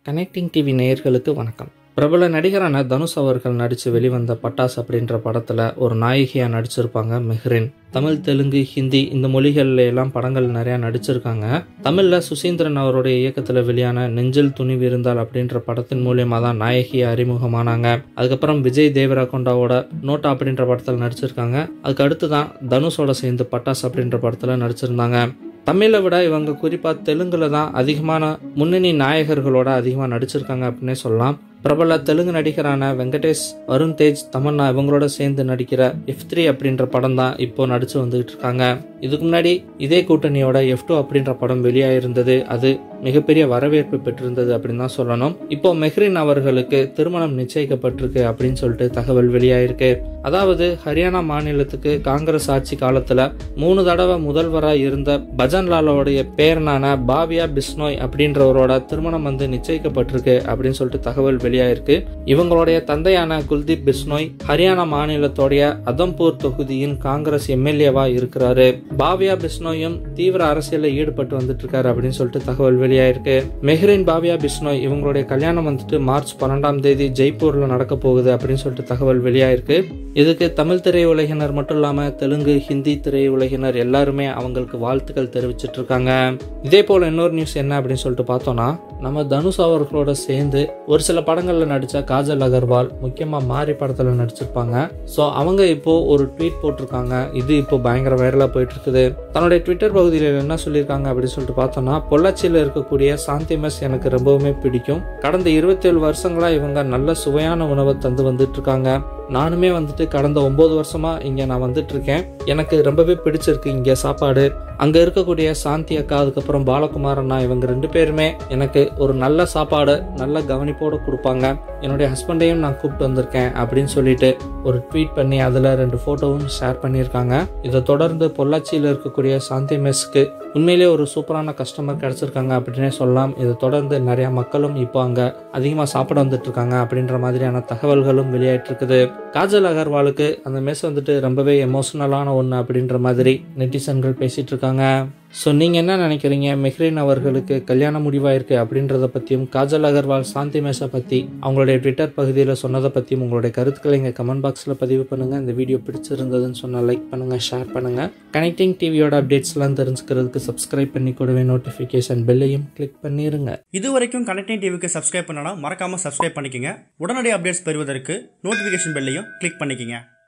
connecting TV நேயர்களுக்கு வணக்கம் பிரபல நடிகரான தனுஷ் அவர்கள் நடித்து வெளிவந்த பட்டாஸ் அப்படின்ற படத்தில் ஒரு நாயகியாக நடிச்சிருப்பாங்க மெஹ்ரின் தமிழ் தெலுங்கு ஹிந்தி இந்த மொழிகள்ல எல்லாம் படங்கள் நிறையா நடிச்சிருக்காங்க தமிழில் சுசீந்திரன் அவருடைய இயக்கத்தில் வெளியான நெஞ்சில் துணிவு இருந்தால் அப்படின்ற படத்தின் மூலியமாக தான் நாயகி அறிமுகமானாங்க அதுக்கப்புறம் விஜய் தேவராகொண்டாவோட நோட்டா அப்படின்ற படத்தில் நடிச்சிருக்காங்க அதுக்கு அடுத்து தான் தனுஷோட சேர்ந்து பட்டாஸ் அப்படின்ற படத்தில் நடிச்சிருந்தாங்க தமிழை விட இவங்க குறிப்பாக தெலுங்குல தான் அதிகமான முன்னணி நாயகர்களோட அதிகமாக நடிச்சிருக்காங்க அப்படின்னே சொல்லலாம் பிரபல தெலுங்கு நடிகரான வெங்கடேஷ் வருண் தேஜ் தமன்னா இவங்களோட சேர்ந்து நடிக்கிற எஃப் த்ரீ அப்படின்ற படம் தான் இப்போ நடிச்சு வந்துகிட்டு இருக்காங்க இதுக்கு முன்னாடி இதே கூட்டணியோட எஃப் டூ அப்படின்ற படம் வெளியாயிருந்தது அது மிகப்பெரிய வரவேற்பு பெற்றிருந்தது அப்படின்னு தான் சொல்லணும் இப்போ மெஹ்ரின் அவர்களுக்கு திருமணம் நிச்சயிக்கப்பட்டிருக்கு அப்படின்னு சொல்லிட்டு தகவல் வெளியாயிருக்கு அதாவது ஹரியானா மாநிலத்துக்கு காங்கிரஸ் ஆட்சி காலத்துல மூணு தடவை முதல்வராக இருந்த பஜன்லாலோடைய பேரனான பாவியா பிஸ்னோய் அப்படின்றவரோட திருமணம் வந்து நிச்சயிக்கப்பட்டிருக்கு அப்படின்னு சொல்லிட்டு தகவல் வெளியாயிருக்கு இவங்களுடைய தந்தையான குல்தீப் பிஸ்னோய் ஹரியானா மாநிலத்தோடைய அதம்பூர் தொகுதியின் காங்கிரஸ் எம்எல்ஏவா இருக்கிறாரு பாவியா பிஸ்னோயும் தீவிர அரசியலில் ஈடுபட்டு வந்துட்டு இருக்காரு அப்படின்னு சொல்லிட்டு தகவல் வெளியாயிருக்கு மெஹ்ரின் பாவியா பிஸ்னோய் இவங்களுடைய கல்யாணம் வந்துட்டு மார்ச் பன்னெண்டாம் தேதி ஜெய்ப்பூர்ல நடக்க போகுது அப்படின்னு சொல்லிட்டு தகவல் வெளியாயிருக்கு இதுக்கு தமிழ் திரையுலகினர் மட்டும் இல்லாம தெலுங்கு ஹிந்தி திரையுலகினர் எல்லாருமே அவங்களுக்கு வாழ்த்துக்கள் தெரிவிச்சிட்டு இருக்காங்க இதே போல இன்னொரு நியூஸ் என்ன அப்படின்னு சொல்லிட்டு பார்த்தோம்னா நம்ம தனுஷ் அவர்களோட சேர்ந்து ஒரு சில படங்கள்ல நடிச்ச காஜல் அகர்வால் முக்கியமா மாரி படத்துல நடிச்சிருப்பாங்க ஸோ அவங்க இப்போ ஒரு ட்வீட் போட்டிருக்காங்க இது இப்போ பயங்கர வைரலா போயிட்டு இருக்குது தன்னுடைய ட்விட்டர் பகுதியில் என்ன சொல்லியிருக்காங்க அப்படின்னு சொல்லிட்டு பார்த்தோம்னா பொள்ளாச்சியில் இருக்கக்கூடிய சாந்தி மெஸ் எனக்கு ரொம்பவுமே பிடிக்கும் கடந்த இருபத்தேழு வருஷங்களா இவங்க நல்ல சுவையான உணவை தந்து வந்துட்டு இருக்காங்க நானுமே வந்துட்டு கடந்த ஒன்பது வருஷமா இங்க நான் வந்துட்டு இருக்கேன் எனக்கு ரொம்பவே பிடிச்சிருக்கு இங்க சாப்பாடு அங்க இருக்கக்கூடிய சாந்தி அக்கா அதுக்கப்புறம் பாலகுமார் அண்ணா இவங்க ரெண்டு பேருமே எனக்கு ஒரு நல்ல சாப்பாடு நல்ல கவனிப்போடு கொடுப்பாங்க என்னுடைய ஹஸ்பண்டையும் நான் கூப்பிட்டு வந்திருக்கேன் அப்படின்னு சொல்லிட்டு ஒரு ட்வீட் பண்ணி அதில் ரெண்டு ஃபோட்டோவும் ஷேர் பண்ணியிருக்காங்க இதை தொடர்ந்து பொள்ளாச்சியில் இருக்கக்கூடிய சாந்தி மெஸ்க்கு உண்மையிலேயே ஒரு சூப்பரான கஸ்டமர் கிடச்சிருக்காங்க அப்படின்னே சொல்லலாம் இதை தொடர்ந்து நிறைய மக்களும் இப்போ அங்கே அதிகமாக சாப்பிட வந்துட்டு இருக்காங்க அப்படின்ற மாதிரியான தகவல்களும் வெளியாயிட்டு இருக்குது காஜல் அகர்வாலுக்கு அந்த மெஸ் வந்துட்டு ரொம்பவே எமோஷனலான ஒன்று அப்படின்ற மாதிரி நெட்டிசன்கள் பேசிட்டு இருக்காங்க ஸோ நீங்கள் என்ன நினைக்கிறீங்க மெஹ்ரின் அவர்களுக்கு கல்யாணம் முடிவாயிருக்கு அப்படின்றத பற்றியும் காஜல் அகர்வால் சாந்தி மேஷா பற்றி அவங்களுடைய ட்விட்டர் பகுதியில் சொன்னதை பற்றியும் உங்களுடைய கருத்துக்களை எங்கள் கமெண்ட் பாக்ஸில் பதிவு பண்ணுங்கள் இந்த வீடியோ பிடிச்சிருந்ததுன்னு சொன்னால் லைக் பண்ணுங்கள் ஷேர் பண்ணுங்கள் கனெக்டிங் டிவியோட அப்டேட்ஸ்லாம் தெரிஞ்சுக்கிறதுக்கு சப்ஸ்கிரைப் பண்ணி கூடவே நோட்டிஃபிகேஷன் பெல்லையும் கிளிக் பண்ணிடுங்க இது வரைக்கும் கனெக்டிங் டிவிக்கு சப்ஸ்கிரைப் பண்ணனா மறக்காம சப்ஸ்கிரைப் பண்ணிக்கங்க உடனடி அப்டேட்ஸ் பெறுவதற்கு நோட்டிஃபிகேஷன் பெல்லையும் கிளிக் பண்ணிக்கங்க